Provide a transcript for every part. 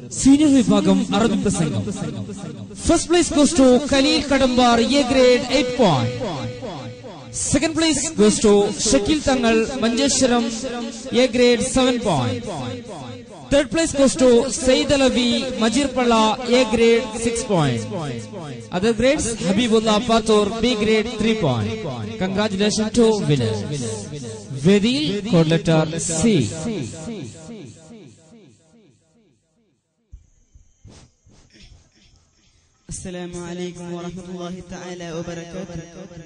senior വിഭാഗം അറബി പ്രസംഗം first place goes to Khaleel Kadambar A grade eight point second place goes to Shakeel Thangal Manjeshwaram A grade seven point third place goes to Sayed Alavi Majeerpalla A grade six point other grades Habeebulla Pathur B grade three point congratulation to winner വേദിയിൽ code letter C السلام عليكم ورحمة الله تعالى وبركاته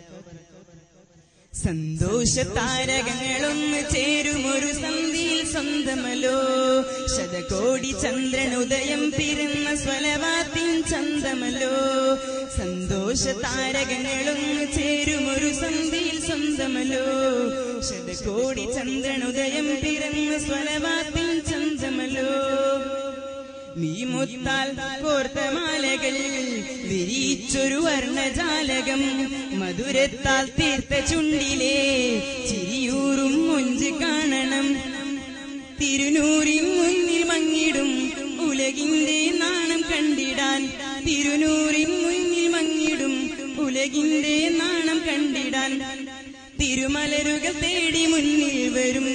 സന്തോഷ താരകങ്ങളൊന്ന് ചേരുമൊരു സന്ധിയിൽ സ്വന്തമല്ലോ ശതകോടി ചന്ദ്രനുദയം പിറന്ന സ്വലവാത്തിൻ ചന്തമല്ലോ സന്തോഷ താരകങ്ങളൊന്ന് ചേരുമൊരു സന്ധിയിൽ സ്വന്തമല്ലോ ശതകോടി ചന്ദ്രനുദയം പിറന്ന സ്വലവാത്തിൻ ചന്തമല്ലോ നീ മുത്താൽ കോർത്ത മാലകൾ വിരിച്ചൊരു വർണ്ണജാലകം മധുരത്താൽ തീർത്ത ചുണ്ടിലെ ചിരിയൂറും മുഞ്ച് കാണണം തിരുനൂറിൻ മുന്നിൽ മങ്ങിടും ഉലകിന്റെ നാണം കണ്ടിടാൻ തിരുനൂറിൻ മുന്നിൽ മങ്ങിടും ഉലകിന്റെ നാണം കണ്ടിടാൻ തിരുമലരുകൾ തേടി മുന്നിൽ വരും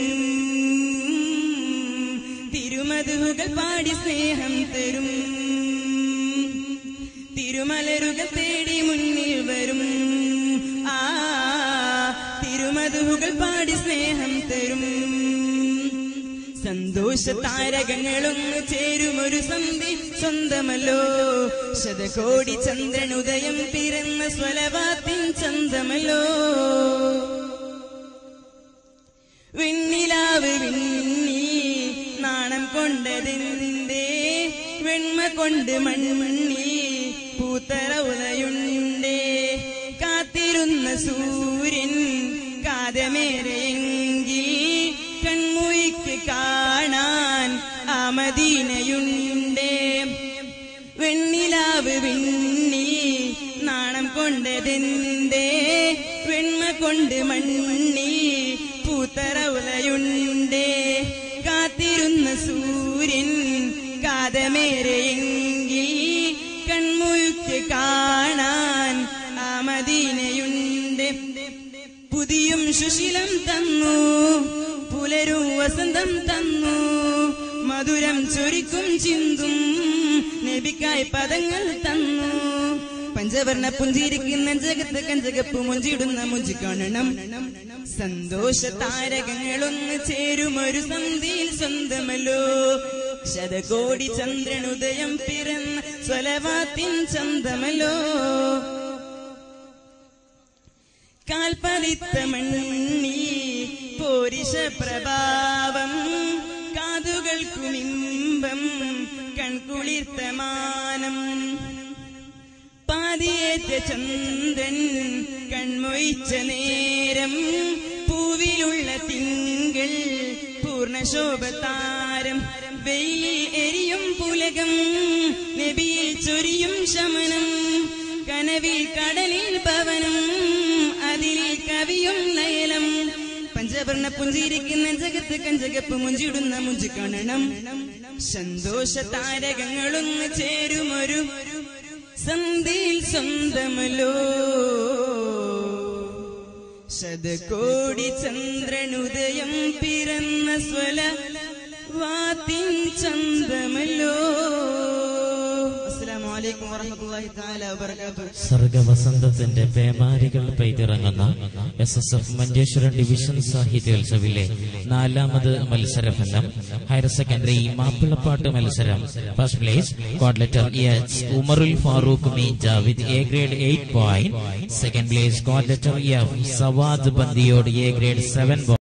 തിരുമധുകൾ പാടി സ്നേഹം തരും തിരുമലരുകൾ തേടി മുന്നിൽ വരും ആ തിരുമധുകൾ പാടി സ്നേഹം തരും സന്തോഷ താരകങ്ങളൊന്ന് ചേരുമൊരു സന്ധി സ്വന്തമല്ലോ ശതകോടി ചന്ദ്രനുദയം പിറന്ന സ്വലവാത്തിൻ ചന്തമല്ലോ വെണ്ണിലാവ് വിണ്ണി നാണം കൊണ്ടതിന്റെ വെണ്മ കൊണ്ട് മണ്ണി പൂത്തറ ഉലയുണ്ടേ കാത്തിരുന്ന സൂര്യൻ കാതമേറെയെങ്കിൽ കൺമുയിക്ക് കാണാൻ ആമദീനയുണ്ടേ വെണ്ണിലാവ് വിണ്ണി നാണം കൊണ്ടതിന്റെ വെണ്മ കൊണ്ട് മണ്ണി പൂത്തറ ഉലയുണ്ടേ കാത്തിരുന്ന സൂര്യൻ കാതമേറെയെങ്കിൽ കൺമുഴുക്ക് കാണാൻ ആ മദീനയുണ്ട് പുതിയും സുശീലം തന്നു പുലരും വസന്തം തന്നു മധുരം ചൊരിക്കും ചിന്തും നബിക്കായി പദങ്ങൾ തന്നു പഞ്ചവർണ്ണ പുഞ്ചിരിക്കുന്ന ജഗത്ത് കഞ്ചകപ്പ് മുഞ്ചിടുന്ന മുഞ്ചി കാണണം സന്തോഷ താരകങ്ങളൊന്ന് ചേരുമൊരു സന്ധിയിൽ സ്വന്തമല്ലോ ശതകോടി ചന്ദ്രനുദയം പിറന്ന സ്വലവാത്തിൻ ചന്തമല്ലോ കാൽപതിത്ത മണ്ണി പോരിശ പ്രഭാവം കാതുകൾക്കുമിമ്പം കൺകുളിർത്ത മാനം പാതിയേറ്റ ചന്ദ്രൻ കൺമൊയ്ച്ച നേരം പൂവിലുള്ള തിങ്കൾ പൂർണ്ണശോഭതാരം വെയിലിൽ എരിയും പുലകം നബിയിൽ ചൊരിയും ശമനം കനവിൽ കടലിൽ ഭവനം അതിൽ കവിയും നയനം പഞ്ചവർണ്ണ പുഞ്ചിരിക്കുന്ന ജഗത്ത് കഞ്ചകപ്പ് മുഞ്ചിടുന്ന മുഞ്ചി കാണണം സന്തോഷ താരകങ്ങളൊന്ന് ചേരുമൊരു സന്ധിയിൽ സ്വന്തമല്ലോ ശതകോടി ചന്ദ്രനുദയം പിറന്ന സ്വല വാത്തിൻ ചന്തമല്ലോ അസ്സലാമു അലൈക്കും വറഹ്മത്തുള്ളാഹി തആല വബറകാതുഹു സർഗവസന്തത്തിന്റെ പേമാരികൾ പെയ്തിറങ്ങുന്ന S S F Manjeshwaram division സാഹിത്യോത്സവിലെ നാലാമത് മത്സരഫലം ഹയർ സെക്കൻഡറി മാപ്പിളപ്പാട്ട് മത്സരം first place code letter H Umarul Farooq മീ Javid A grade eight point second place code letter F Savad Bandiyod A grade seven